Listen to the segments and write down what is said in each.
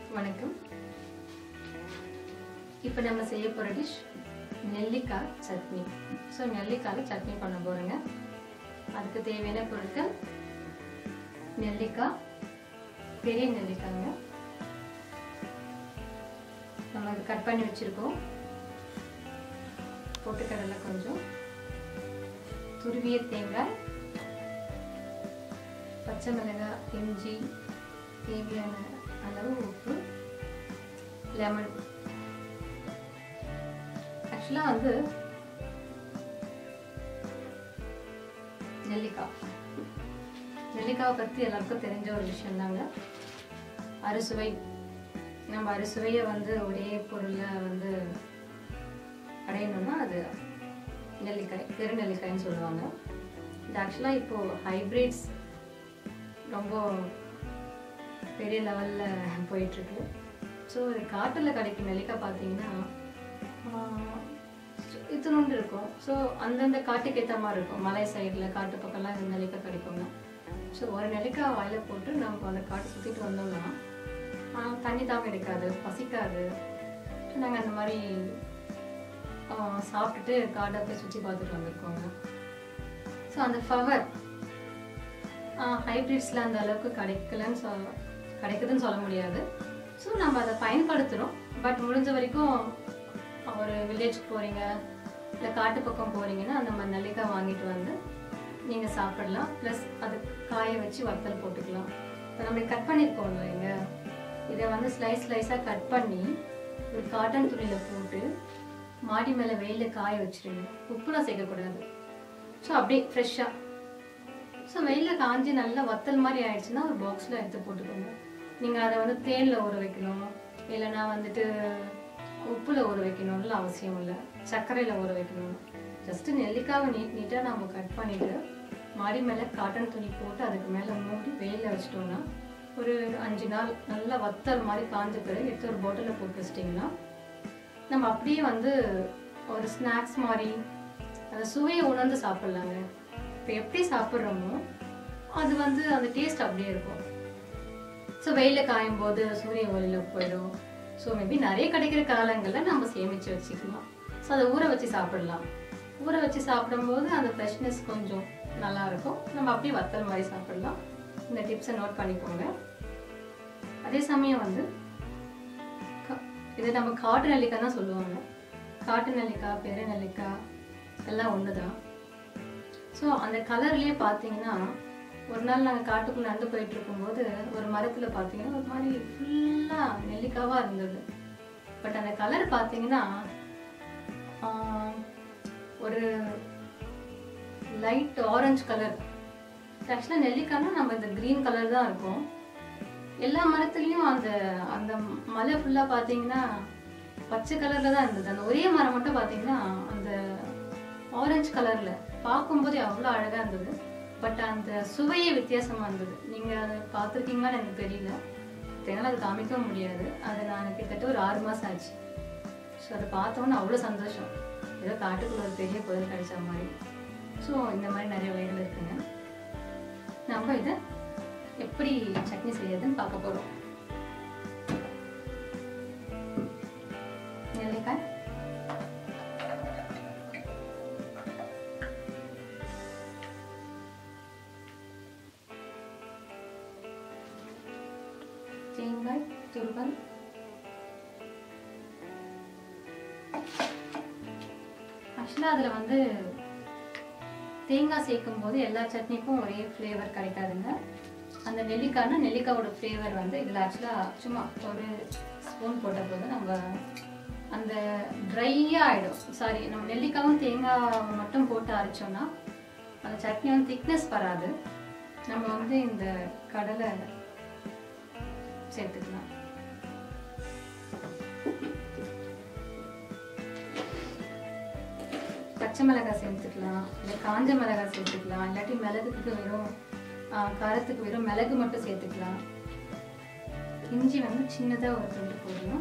வணக்கம் இப்போ நம்ம செய்ய போகிற டிஷ் நெல்லிக்காய் சட்னி ஸோ நெல்லிக்காயில் சட்னி பண்ண போகிறோங்க அதுக்கு தேவையான பொருட்கள் நெல்லிக்காய் பெரிய நெல்லிக்காய்ங்க நம்ம அது கட் பண்ணி வச்சுருக்கோம் பொட்டுக்கடலை கொஞ்சம் துருவிய தேங்காய் பச்சை மிளகாய் இஞ்சி தேவையான அளவு உப்பு லெமன் ஆக்சுவலாக வந்து நெல்லிக்காய் நெல்லிக்காவை பற்றி எல்லாருக்கும் தெரிஞ்ச ஒரு விஷயம்தாங்க அறுசுவை நம்ம அறுசுவையை வந்து ஒரே பொருளில் வந்து அடையணும்னா அது நெல்லிக்காய் பெருநெல்லிக்காய்ன்னு சொல்லுவாங்க இது ஆக்சுவலாக இப்போது ஹைப்ரிட்ஸ் ரொம்ப பெரிய லெவலில் போயிட்டுருக்கு ஸோ காட்டில் கிடைக்கும் நெல்லிக்காய் பார்த்தீங்கன்னா இத்தினோண்டு இருக்கும் ஸோ அந்தந்த காட்டுக்கு ஏற்ற மாதிரி இருக்கும் மலை சைடில் காட்டு பக்கம்லாம் இந்த நெல்லிக்காய் கிடைக்குங்க ஸோ ஒரு நெல்லிக்காய் வாயில் போட்டு நம்ம அந்த காட்டை சுற்றிட்டு வந்தோம்னா ஆஹ், தண்ணி தாகம் எடுக்காது பசிக்காது நாங்கள் அந்த மாதிரி ஆஹ், சாப்பிட்டுட்டு காட்டை போய் சுற்றி பார்த்துட்டு வந்திருக்கோங்க ஸோ அந்த ஃப்ளவர் ஹைப்ரிட்ஸில் அந்த அளவுக்கு கிடைக்கலன்னு சொல் கிடைக்குதுன்னு சொல்ல முடியாது ஸோ நம்ம அதை பயன்படுத்துகிறோம் பட் முடிஞ்ச வரைக்கும் ஒரு வில்லேஜ்க்கு போகிறீங்க இல்லை காட்டு பக்கம் போகிறீங்கன்னா அந்த மாதிரி நெல்லிக்காய் வாங்கிட்டு வந்து நீங்கள் சாப்பிடலாம் ப்ளஸ் அது காய வச்சு வத்தல் போட்டுக்கலாம் இப்போ நம்ம கட் பண்ணியிருக்கோம் இல்லைங்க இதை வந்து ஸ்லைஸ் ஸ்லைஸாக கட் பண்ணி ஒரு காட்டன் துணியில் போட்டு மாடி மேலே வெயிலில் காய வச்சிருங்க உப்புலாம் சேர்க்கக்கூடாது ஸோ அப்படியே ஃப்ரெஷ்ஷாக ஸோ வெயிலில் காஞ்சி நல்லா வத்தல் மாதிரி ஆயிடுச்சுன்னா ஒரு பாக்ஸில் எடுத்து போட்டுக்கோங்க நீங்கள் அதை வந்து தேனில் ஊற வைக்கணும் இல்லைன்னா வந்துட்டு உப்பில் ஊற வைக்கணும்னு அவசியம் இல்லை சர்க்கரையில் ஊற வைக்கணும் ஜஸ்ட்டு நெல்லிக்காவை நீட் நீட்டாக நம்ம கட் பண்ணிவிட்டு மாடி மேலே காட்டன் துணி போட்டு அதுக்கு மேலே மூடி வெயிலில் வச்சிட்டோம்னா ஒரு அஞ்சு நாள் நல்லா வத்தல் மாதிரி காஞ்ச பிறகு எடுத்து ஒரு பாட்டிலில் போட்டு வச்சிட்டிங்கன்னா நம்ம அப்படியே வந்து ஒரு ஸ்நாக்ஸ் மாதிரி அந்த சுவையை உணர்ந்து சாப்பிட்லாங்க இப்போ எப்படி சாப்பிட்றோமோ அது வந்து அந்த டேஸ்ட் அப்படியே இருக்கும் ஸோ வெயிலில் காயும் போது சூரிய ஒளியில் போயிடும் ஸோ மேபி நிறைய கிடைக்கிற காலங்களில் நம்ம சேமித்து வச்சுக்கலாம் ஸோ அதை ஊற வச்சு சாப்பிடலாம் ஊற வச்சு சாப்பிடும்போது அந்த ஃப்ரெஷ்னஸ் கொஞ்சம் நல்லா இருக்கும் நம்ம அப்படியே வத்தல் மாதிரி சாப்பிடலாம் இந்த டிப்ஸை நோட் பண்ணிக்கோங்க அதே சமயம் வந்து க- இது நம்ம காட்டு நெல்லிக்காய் தான் சொல்லுவாங்க காட்டு நெல்லிக்காய் பெரு நெல்லிக்காய் எல்லாம் ஒன்று தான் ஸோ அந்த கலர்லேயே பார்த்தீங்கன்னா ஒரு நாள் நாங்கள் காட்டுக்குள்ள நடந்து போயிட்டு இருக்கும்போது ஒரு மரத்தில் பார்த்தீங்கன்னா ஒரு மாதிரி ஃபுல்லாக நெல்லிக்காவாக இருந்தது பட் அந்த கலர் பார்த்தீங்கன்னா ஆஹ், ஒரு லைட் ஆரஞ்சு கலர் ஆக்சுவலாக நெல்லிக்காய்னா நம்ம இந்த க்ரீன் கலர் தான் இருக்கும் எல்லா மரத்துலேயும் அந்த அந்த மலை ஃபுல்லாக பார்த்தீங்கன்னா பச்சை கலரில் தான் இருந்தது அந்த ஒரே மரம் மட்டும் பார்த்தீங்கன்னா அந்த ஆரஞ்சு கலரில் பார்க்கும்போதே அவ்வளோ அழகாக இருந்தது பட் அந்த சுவையே வித்தியாசமாக இருந்தது நீங்கள் அதை பார்த்துருக்கீங்களான்னு எனக்கு தெரியல என்னால் அது காமிக்கவும் முடியாது அது நான் கிட்டத்தட்ட ஒரு ஆறு மாதம் ஆச்சு ஸோ அதை பார்த்தோன்னே அவ்வளோ சந்தோஷம் ஏதோ காட்டுக்குள்ள ஒரு பெரிய புயல் கிடைச்ச மாதிரி ஸோ இந்த மாதிரி நிறைய வகைகள் இருக்குங்க நம்ம இதை எப்படி சட்னி செய்யறதுன்னு பார்க்க போகிறோம் நெல்லிக்காய் தேங்காய் துருவல் ஆக்சுவலாக அதில் வந்து தேங்காய் சேர்க்கும் போது எல்லா சட்னிக்கும் ஒரே ஃப்ளேவர் கிடைக்காதுங்க அந்த நெல்லிக்காய்னா நெல்லிக்காயோட ஃப்ளேவர் வந்து இதில் ஆக்சுவலாக சும்மா ஒரு ஸ்பூன் போட்ட போது நம்ம அந்த ட்ரையாக ஆகிடும் சாரி நம்ம நெல்லிக்காவும் தேங்காய் மட்டும் போட்டு அரைச்சோம்னா அந்த சட்னி வந்து திக்னஸ் வராது நம்ம வந்து இந்த கடலை சேர்த்துக்கலாம் பச்சை மிளகாய் சேர்த்துக்கலாம் இல்லை காஞ்ச மிளகாய் சேர்த்துக்கலாம் இல்லாட்டி மிளகுக்கு வெறும் ஆ, காரத்துக்கு வெறும் மிளகு மட்டும் சேர்த்துக்கலாம் இஞ்சி வந்து சின்னதாக ஒரு துண்டு போடணும்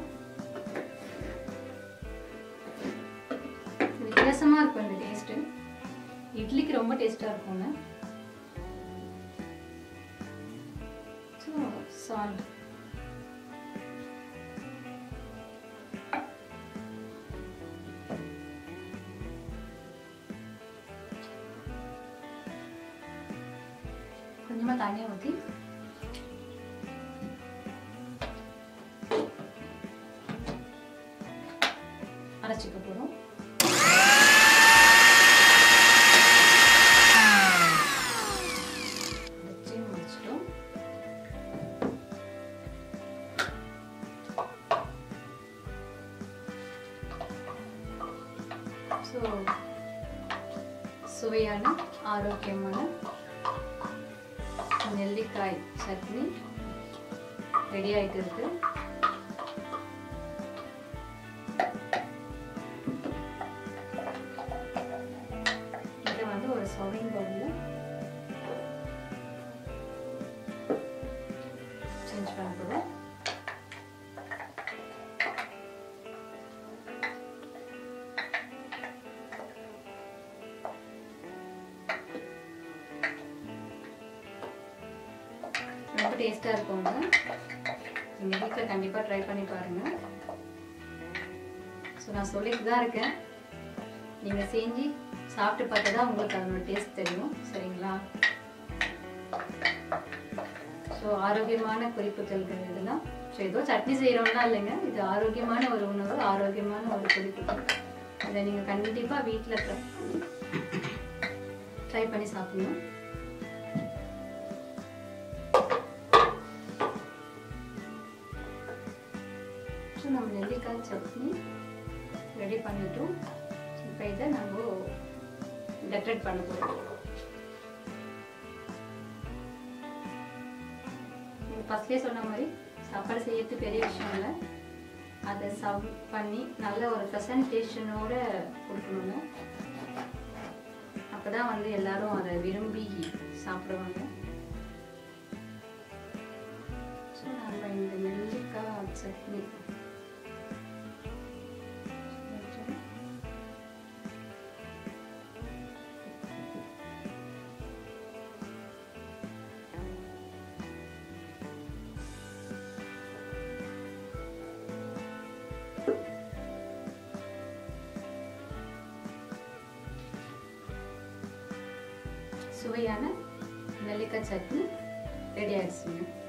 வித்தியாசமாக இருக்கும் இந்த டேஸ்ட்டு இட்லிக்கு ரொம்ப டேஸ்ட்டாக இருக்குங்க ஸோ சால்ட் கொஞ்சமாக தண்ணி ஊற்றி அரைச்சிக்க போகிறோம் அரைச்சி முடிச்சிட்டோம் ஸோ சுவையான ஆரோக்கியமான நெல்லிக்காய் சட்னி ரெடி ஆயிட்டு இருக்கு இதை வந்து ஒரு சர்விங் பவுலில் சேஞ்ச் பண்ண போகிறோம் ரொம்ப டேஸ்ட்டாக இருக்குங்க எங்கள் வீட்டில் கண்டிப்பாக ட்ரை பண்ணி பாருங்கள் ஸோ நான் சொல்லிட்டு தான் இருக்கேன் நீங்கள் செஞ்சு சாப்பிட்டு பார்த்தா தான் உங்களுக்கு அதனோட டேஸ்ட் தெரியும் சரிங்களா ஸோ ஆரோக்கியமான குறிப்புகள் இதெல்லாம் ஸோ ஏதோ சட்னி செய்கிறோம்லாம் இல்லைங்க இது ஆரோக்கியமான ஒரு உணவு ஆரோக்கியமான ஒரு குறிப்புகள் இதை நீங்கள் கண்டிப்பாக வீட்டில் ட்ரை பண்ணி ட்ரை பண்ணி சாப்பிடணும் ஸோ நம்ம நெல்லிக்காய் சட்னி ரெடி பண்ணிட்டோம் இப்போ இதை நம்ம டெக்கரேட் பண்ண போகிறோம் ஃபஸ்ட்லேயே சொன்ன மாதிரி சாப்பாடு செய்யறது பெரிய விஷயம் இல்லை அதை சர்வ் பண்ணி நல்ல ஒரு ப்ரெசன்டேஷனோட கொடுக்கணுங்க அப்போ தான் வந்து எல்லாரும் அதை விரும்பி சாப்பிடுவாங்க ஸோ நம்ம இந்த நெல்லிக்காய் சட்னி சுவையான நெல்லிக்காய் சட்னி ரெடி ஆயிடுச்சுங்க